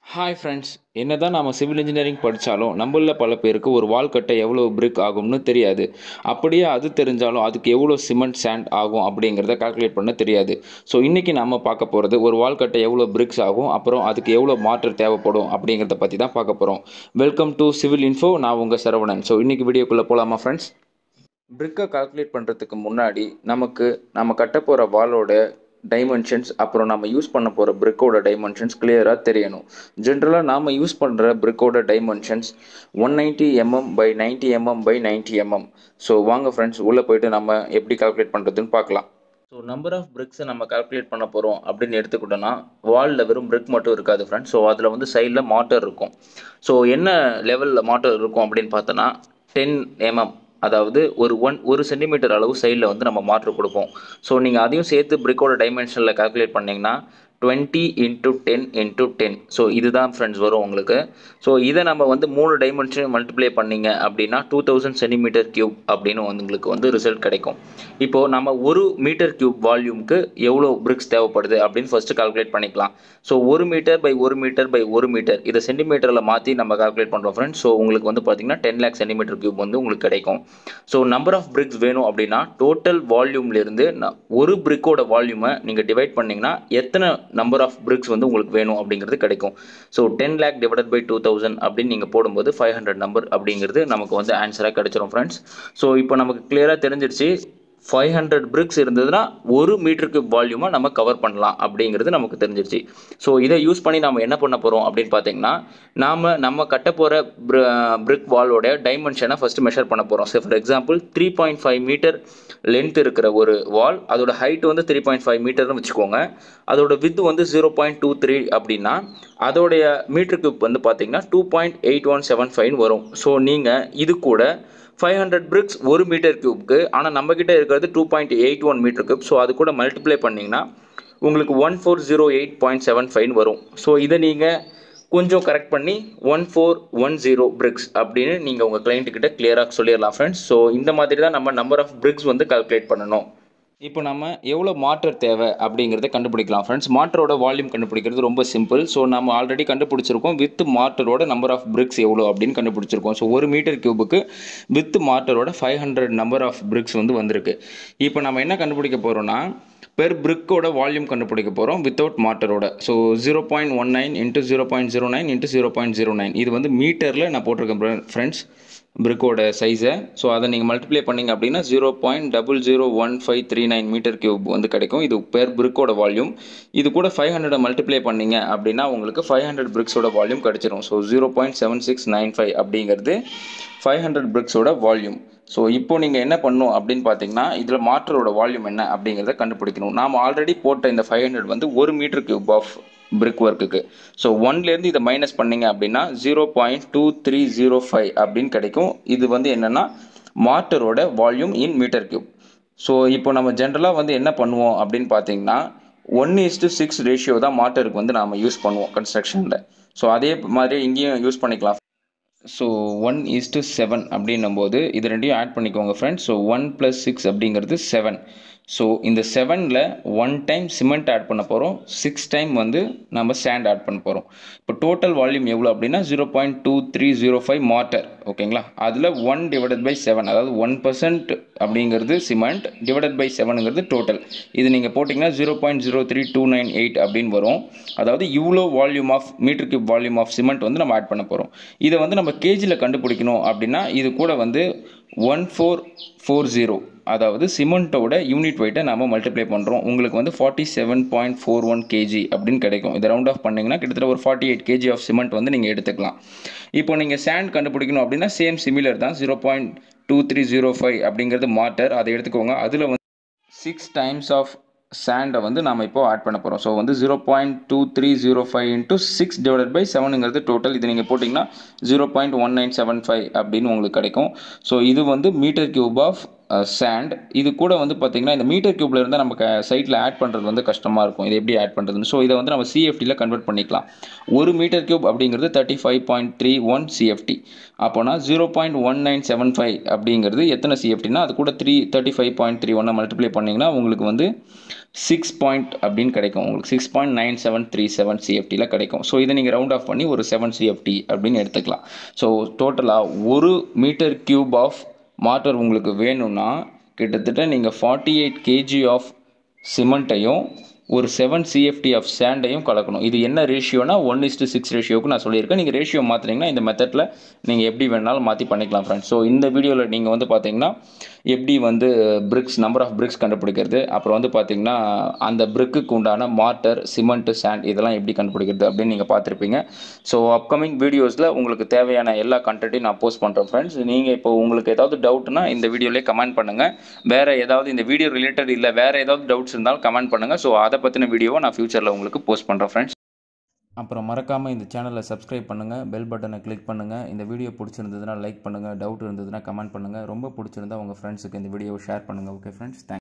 hi friends என்னதான் நாம civil engineering படித்தாலும் நம்மள பல பேருக்கு ஒரு வால் கட்ட எவ்வளோ பிரிக் ஆகும்னு தெரியாது அப்படியே அது தெரிஞ்சாலும் அதுக்கு எவ்வளோ சிமெண்ட் சாண்ட் ஆகும் அப்படிங்கிறத கால்குலேட் பண்ண தெரியாது ஸோ இன்றைக்கி நம்ம பார்க்க போகிறது ஒரு வால் கட்ட எவ்வளோ பிரிக்ஸ் ஆகும் அப்புறம் அதுக்கு எவ்வளோ மாற்று தேவைப்படும் அப்படிங்கிறத பற்றி தான் பார்க்க போகிறோம் வெல்கம் டு சிவில் இன்ஃபோ நான் உங்கள் சரவணன் ஸோ இன்றைக்கி வீடியோக்குள்ளே போகலாமா ஃப்ரெண்ட்ஸ் பிரிக்கை கால்குலேட் பண்ணுறதுக்கு முன்னாடி நமக்கு நம்ம கட்ட போகிற வாலோட டைமென்ஷன்ஸ் அப்புறம் நம்ம யூஸ் பண்ண போகிற பிரிக்கோட டைமென்ஷன்ஸ் கிளியராக தெரியணும் ஜென்ரலாக நாம் யூஸ் பண்ணுற பிரிக்கோட dimensions one ninety mm by ninety mm by ninety mm so வாங்க ஃப்ரெண்ட்ஸ் உள்ளே போயிட்டு நம்ம எப்படி கால்குலேட் பண்ணுறதுன்னு பார்க்கலாம் ஸோ நம்பர் ஆஃப் பிரிக்ஸை நம்ம கால்குலேட் பண்ண போகிறோம் அப்படின்னு எடுத்துக்கிட்டோன்னா வாலில் வெறும் பிரிக் மட்டும் இருக்காது ஃப்ரெண்ட்ஸ் ஸோ அதில் வந்து சைடில் மாட்டர் இருக்கும் ஸோ என்ன லெவலில் மாட்டர் இருக்கும் அப்படின்னு பார்த்தோன்னா டென் எம்எம் அதாவது ஒரு ஒன் ஒரு சென்டிமீட்டர் அளவு சைடில் வந்து நம்ம மாற்று கொடுப்போம் ஸோ நீங்கள் அதையும் சேர்த்து பிரிக்கோட டைமென்ஷனில் கால்குலேட் பண்ணிங்கன்னா twenty into ten into ten so இதுதான் ஃப்ரெண்ட்ஸ் வரும் உங்களுக்கு ஸோ இதை நம்ம வந்து மூணு டைமென்ஷன் மல்டிப்ளை பண்ணிங்க அப்படின்னா டூ தௌசண்ட் சென்டிமீட்டர் கியூப் அப்படின்னு வந்து உங்களுக்கு வந்து ரிசல்ட் கிடைக்கும் இப்போது நம்ம ஒரு மீட்டர் கியூப் வால்யூம்க்கு எவ்வளோ பிரிக்ஸ் தேவைப்படுது அப்படின்னு ஃபஸ்ட்டு கால்குலேட் பண்ணிக்கலாம் ஸோ ஒரு மீட்டர் பை ஒரு மீட்டர் பை ஒரு மீட்டர் இதை சென்டிமீட்டரில் மாற்றி நம்ம கால்குலேட் பண்ணுறோம் ஃப்ரெண்ட்ஸ் ஸோ உங்களுக்கு வந்து பார்த்தீங்கன்னா டென் லேக் சென்டிமீட்டர் கியூப் வந்து உங்களுக்கு கிடைக்கும் ஸோ நம்பர் ஆஃப் பிரிக்ஸ் வேணும் அப்படின்னா டோட்டல் வால்யூம்லேருந்து ஒரு பிரிக்கோட வால்யூமை நீங்கள் டிவைட் பண்ணிங்கன்னா எத்தனை நம்பர் ஆஃப் பிரிக்ஸ் வந்து உங்களுக்கு வேணும் அப்படிங்கிறது கிடைக்கும் so ten lakh divided by two thousand அப்படின்னு நீங்கள் போடும்போது ஃபைவ் ஹண்ட்ரட் நம்பர் அப்படிங்கிறது நமக்கு வந்து ஆன்சராக கிடைச்சிரும் ஃப்ரெண்ட்ஸ் ஸோ இப்போ நமக்கு கிளியராக தெரிஞ்சிருச்சு ஃபைவ் ஹண்ட்ரட் பிரிக்ஸ் இருந்ததுன்னா ஒரு மீட்டருக்கு வால்யூமாக நம்ம கவர் பண்ணலாம் அப்படிங்கிறது நமக்கு தெரிஞ்சிருச்சு ஸோ இதை யூஸ் பண்ணி நம்ம என்ன பண்ண போகிறோம் அப்படின்னு பார்த்தீங்கன்னா நாம் நம்ம கட்ட போகிற பிரிக் வாலோட டைமென்ஷனை ஃபஸ்ட்டு மெஷர் பண்ண போகிறோம் so for example three point five metre length இருக்கிற ஒரு வால் அதோட ஹைட் வந்து த்ரீ பாயிண்ட் ஃபைவ் மீட்டர்னு வச்சுக்கோங்க அதோட வித் வந்து ஜீரோ பாயிண்ட் டூ த்ரீ அப்படின்னா அதோடைய மீட்டர் கியூப் வந்து பார்த்தீங்கன்னா two point eight one seven five வரும் ஸோ நீங்கள் இது கூட ஃபைவ் ஹண்ட்ரட் பிரிக்ஸ் ஒரு மீட்டர் கியூப்க்கு ஆனால் நம்மக்கிட்ட இருக்கிறது two point eight one metre cube so அது கூட மல்டிப்ளை பண்ணிங்கன்னா உங்களுக்கு one four zero eight point seven five வரும் ஸோ இதை நீங்கள் கொஞ்சம் கரெக்ட் பண்ணி one four one zero bricks அப்படின்னு நீங்கள் உங்கள் கிளைண்ட்டுக்கிட்ட கிளியராக சொல்லிடலாம் ஃப்ரெண்ட்ஸ் ஸோ இந்த மாதிரி தான் நம்ம நம்பர் ஆஃப் பிரிக்ஸ் வந்து கால்குலேட் பண்ணணும் இப்போ நம்ம எவ்வளோ மாற்றர் தேவை அப்படிங்கிறத கண்டுபிடிக்கலாம் ஃப்ரெண்ட்ஸ் மாற்றரோட வால்யூம் கண்டுபிடிக்கிறது ரொம்ப சிம்பிள் ஸோ நம்ம ஆல்ரெடி கண்டுபிடிச்சிருக்கோம் வித் மாற்றரோட நம்பர் ஆஃப் பிரிக்ஸ் எவ்வளோ அப்படின்னு கண்டுபிடிச்சிருக்கோம் ஸோ ஒரு மீட்டர் கியூபுக்கு வித் மாற்றரோட five hundred number of bricks வந்து வந்திருக்கு இப்போ நம்ம என்ன கண்டுபிடிக்க போகிறோம்னா பெர் பிரிக்கோட வால்யூம் கண்டுபிடிக்க போகிறோம் வித்தவுட் மாட்டரோட so zero point one nine into zero point zero nine into zero point zero nine இது வந்து மீட்டரில் நான் போட்டிருக்கேன் ஃப்ரெண்ட்ஸ் பிரிக்கோட சைஸை ஸோ அதை நீங்கள் மல்டிப்ளை பண்ணிங்க அப்படின்னா zero point double zero one five three nine metre cube வந்து கிடைக்கும் இது பேர் பிரிக்கோட வால்யூம் இது கூட ஃபைவ் ஹண்ட்ரட் மல்டிப்ளை பண்ணிங்க அப்படின்னா உங்களுக்கு ஃபைவ் ஹண்ட்ரட் பிரிக்ஸோட வால்யூம் கிடச்சிரும் so zero point seven six nine five அப்படிங்கிறது ஃபைவ் ஹண்ட்ரட் பிரிக்ஸோட வால்யூம் ஸோ இப்போ நீங்கள் என்ன பண்ணணும் அப்படின்னு பார்த்தீங்கன்னா இதில் மாற்றரோட வால்யூம் என்ன அப்படிங்கிறத கண்டுபிடிக்கணும் நாம் ஆல்ரெடி போட்ட இந்த ஃபைவ் ஹண்ட்ரட் வந்து ஒரு மீட்டர் கியூப் ஆஃப் பிரிக் ஒர்க்குக்கு ஸோ ஒன்லேருந்து இதை மைனஸ் பண்ணிங்க அப்படின்னா zero point two three zero five அப்படின்னு கிடைக்கும் இது வந்து என்னென்னா மாட்டரோட volume in metre cube so இப்போ நம்ம ஜென்ரலாக வந்து என்ன பண்ணுவோம் அப்படின்னு பார்த்தீங்கன்னா ஒன் இஸ்டு சிக்ஸ் ரேஷியோ தான் மாட்டருக்கு வந்து நாம் யூஸ் பண்ணுவோம் கன்ஸ்ட்ரக்ஷனில் ஸோ அதே மாதிரி இங்கேயும் யூஸ் பண்ணிக்கலாம் ஸோ ஒன் இஸ்டு செவன் அப்படின்னும் போது இது ரெண்டையும் ஆட் பண்ணிக்கோங்க friends so one plus six அப்படிங்கிறது செவன் ஸோ இந்த செவனில் ஒன் டைம் சிமெண்ட் ஆட் பண்ண போகிறோம் சிக்ஸ் டைம் வந்து நம்ம சேண்ட் ஆட் பண்ண போகிறோம் இப்போ டோட்டல் வால்யூம் எவ்வளோ அப்படின்னா zero point two three zero five mortar ஓகேங்களா அதில் ஒன் டிவைடட் பை செவன் அதாவது ஒன் பர்சன்ட் அப்படிங்கிறது சிமெண்ட் டிவைடட் பை செவனுங்கிறது டோட்டல் இது நீங்கள் போட்டிங்கன்னா zero point zero three two nine eight அப்படின்னு வரும் அதாவது இவ்வளோ volume of metre cube volume of cement வந்து நம்ம ஆட் பண்ண போகிறோம் இதை வந்து நம்ம கேஜியில் கண்டுபிடிக்கணும் அப்படின்னா இது கூட வந்து ஒன் ஃபோர் ஃபோர் ஜீரோ அதாவது சிமெண்ட்டோட யூனிட் வெயிட்டை நம்ம மல்டிப்ளை பண்ணுறோம் உங்களுக்கு வந்து forty seven point four one kg அப்படின்னு கிடைக்கும் இதை ரவுண்ட் ஆஃப் பண்ணிங்கன்னா கிட்டத்தட்ட ஒரு forty eight kg of cement வந்து நீங்கள் எடுத்துக்கலாம் இப்போ நீங்கள் சேண்ட் கண்டுபிடிக்கணும் அப்படின்னா சேம் சிமிலர் தான் zero point two three zero five அப்படிங்கிறது மாட்டர் அதை எடுத்துக்கோங்க அதில் வந்து சிக்ஸ் டைம்ஸ் ஆஃப் சாண்டை வந்து நம்ம இப்போ ஆட் பண்ண போகிறோம் ஸோ வந்து zero point two three zero five into six divided by செவனுங்கிறது டோட்டல் இது நீங்கள் போட்டிங்கன்னா zero point one nine seven five அப்படின்னு உங்களுக்கு கிடைக்கும் ஸோ இது வந்து மீட்டர் கியூப் ஆஃப் சாண்ட் இது கூட வந்து பார்த்திங்கன்னா இந்த மீட்டர் க்யூப்பில் இருந்தால் நம்ம சைட்டில் ஆட் பண்ணுறது வந்து கஷ்டமாக இருக்கும் இது எப்படி ஆட் பண்ணுறதுன்னு ஸோ இதை வந்து நம்ம சிஎஃப்டியில் கன்வெர்ட் பண்ணிக்கலாம் ஒரு மீட்டர் க்யூப் அப்படிங்கிறது thirty five point three one CFT அப்போனா zero point one nine seven five அப்படிங்கிறது எத்தனை சிஎஃப்டினா அது கூட three thirty five point three ஒன்னை மல்டிப்ளை பண்ணிங்கன்னா உங்களுக்கு வந்து சிக்ஸ் பாயிண்ட் அப்படின்னு கிடைக்கும் உங்களுக்கு six point nine seven three seven சிஎஃப்டியில் கிடைக்கும் ஸோ இதை நீங்கள் ரவுண்ட் ஆஃப் பண்ணி ஒரு செவன் சிஎஃப்டி அப்படின்னு எடுத்துக்கலாம் ஸோ டோட்டலாக ஒரு மீட்டர் க்யூப் ஆஃப் மாட்டர் உங்களுக்கு வேணும்னா கிட்டத்தட்ட நீங்கள் ஃபார்ட்டி எயிட் கேஜி ஆஃப் சிமெண்ட்டையும் ஒரு செவன் சிஎஃப்டி ஆஃப் சேண்டையும் கலக்கணும் இது என்ன ரேஷியோனா ஒன் இஸ்டு சிக்ஸ் ரேஷியோக்கு நான் சொல்லியிருக்கேன் நீங்கள் ரேஷியோ மாற்றினீங்கன்னா இந்த மெத்தடில் நீங்கள் எப்படி வேணாலும் மாற்றி பண்ணிக்கலாம் ஃப்ரெண்ட்ஸ் ஸோ இந்த வீடியோவில் நீங்கள் வந்து பார்த்தீங்கன்னா எப்படி வந்து பிரிக்ஸ் நம்பர் ஆஃப் பிரிக்ஸ் கண்டுபிடிக்கிறது அப்புறம் வந்து பார்த்தீங்கன்னா அந்த பிரிக்குக்கு உண்டான மார்ட்டர் சிமெண்ட் சாண்ட் இதெல்லாம் எப்படி கண்டுபிடிக்கிறது அப்படின்னு நீங்கள் பார்த்துருப்பீங்க ஸோ அப்கமிங் வீடியோஸில் உங்களுக்கு தேவையான எல்லா கண்டென்ட்டையும் நான் போஸ்ட் பண்ணுறேன் ஃப்ரெண்ட்ஸ் நீங்கள் இப்போ உங்களுக்கு ஏதாவது டவுட்னா இந்த வீடியோலேயே கமெண்ட் பண்ணுங்கள் வேறு ஏதாவது இந்த வீடியோ ரிலேட்டட் இல்லை வேறு ஏதாவது டவுட்ஸ் இருந்தாலும் கமெண்ட் பண்ணுங்கள் ஸோ அதை பற்றின வீடியோவை நான் ஃப்யூச்சரில் உங்களுக்கு போஸ்ட் பண்ணுறேன் ஃப்ரெண்ட்ஸ் அப்புறம் மறக்காமல் இந்த சேனலை சப்ஸ்கிரைப் பண்ணுங்கள் பெல் பட்டனை கிளிக் பண்ணுங்கள் இந்த வீடியோ பிடிச்சிருந்ததுன்னா லைக் பண்ணுங்கள் டவுட் இருந்ததுன்னா கமெண்ட் பண்ணுங்கள் ரொம்ப பிடிச்சிருந்தா உங்கள் ஃப்ரெண்ட்ஸுக்கு இந்த வீடியோவை ஷேர் பண்ணுங்கள் ஓகே ஃப்ரெண்ட்ஸ் தேங்க்